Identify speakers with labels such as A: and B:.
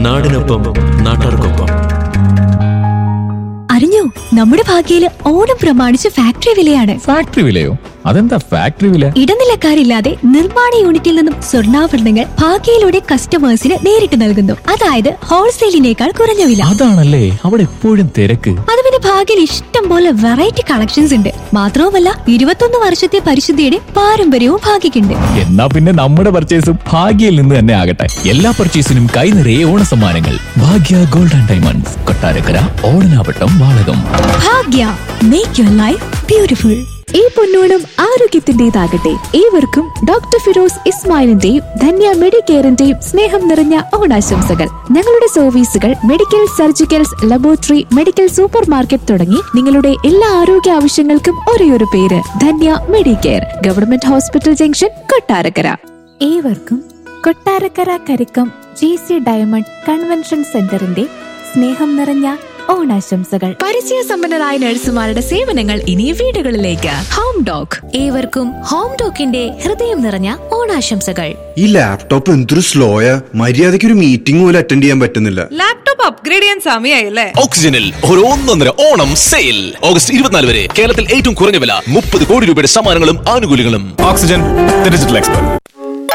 A: നാടിനൊപ്പം നാട്ടാർക്കൊപ്പം
B: അറിഞ്ഞോ നമ്മുടെ ഭാഗ്യയില് ഓണം പ്രമാണിച്ച് ഫാക്ടറി വിലയാണ്
C: ഫാക്ടറി വിലയോ അതെന്താ ഫാക്ടറി വില
B: ഇടനിലക്കാരില്ലാതെ നിർമ്മാണ യൂണിറ്റിൽ നിന്നും സ്വർണ്ണാഭരണങ്ങൾ ഭാഗ്യയിലൂടെ കസ്റ്റമേഴ്സിന് നേരിട്ട് നൽകുന്നു അതായത് ഹോൾസെയിലിനേക്കാൾ കുറഞ്ഞ വില
C: അതാണല്ലേ അവിടെ എപ്പോഴും തിരക്ക്
B: അത് പിന്നെ ഭാഗ്യയിൽ ഇഷ്ടം പോലെ വെറൈറ്റി കളക്ഷൻസ് ഉണ്ട് മാത്രവുമല്ല ഇരുപത്തൊന്ന് വർഷത്തെ പരിശുദ്ധിയുടെ പാരമ്പര്യവും ഭാഗ്യക്കുണ്ട്
C: എന്നാ പിന്നെ നമ്മുടെ പർച്ചേസും ഭാഗ്യയിൽ നിന്ന് തന്നെ ആകട്ടെ എല്ലാ പർച്ചേസിനും കൈ നിറയെ ഓണസമ്മാനങ്ങൾ Bhagya gold and diamonds Kottarakkara Odanavattom Valakom
B: Bhagya make your life beautiful
D: ഈ പൊന്നോണം ആരോഗ്യത്തിന്റേതാകട്ടെ ഏവർക്കും ഡോക്ടർ ഫിറോസ് ഇസ്മായിലിന്റെയും ധന്യ മെഡിക്കെയറിന്റെയും സ്നേഹം നിറഞ്ഞ ഓണാശംസകൾ ഞങ്ങളുടെ സർവീസുകൾ medical surgicals laboratory medical super market തുടങ്ങി നിങ്ങളുടെ എല്ലാ ആരോഗ്യ ആവശ്യങ്ങൾക്കും ഒരേയൊരു പേര് Dhanya Medicare government hospital junction Kottarakkara ഏവർക്കും Kottarakkara Karikkam G C diamond convention സെന്ററിന്റെ സ്നേഹം നിറഞ്ഞ ഓണാശംസകൾ
E: പരിചയസമ്പന്നരായ നഴ്സുമാരുടെ സേവനങ്ങൾ ഇനി വീടുകളിലേക്ക് ഹോം ഡോഗ് ഏവർക്കും ഹോം ഡോക്കിന്റെ ഹൃദയം നിറഞ്ഞ ഓണാശംസകൾ
F: ഈ ലാപ്ടോപ്പ് എന്തൊരു സ്ലോയാ മര്യാദയ്ക്ക് ഒരു മീറ്റിംഗ് പോലും അറ്റൻഡ് ചെയ്യാൻ പറ്റുന്നില്ല
G: ലാപ്ടോപ്പ് അപ്ഗ്രേഡ് ചെയ്യാൻ സമയമായില്ലേ
H: ഓക്സിജനിൽ ഒരു ഒന്നൊന്നര ഓണം സെയിൽ ഓഗസ്റ്റ് ഇരുപത്തിനാല് വരെ കേരളത്തിൽ ഏറ്റവും കുറഞ്ഞ വില മുപ്പത് കോടി രൂപയുടെ സമ്മാനങ്ങളും ആനുകൂല്യങ്ങളും
I: ഓക്സിജൻ ഡിജിറ്റൽ എക്സ്പെർട്ട്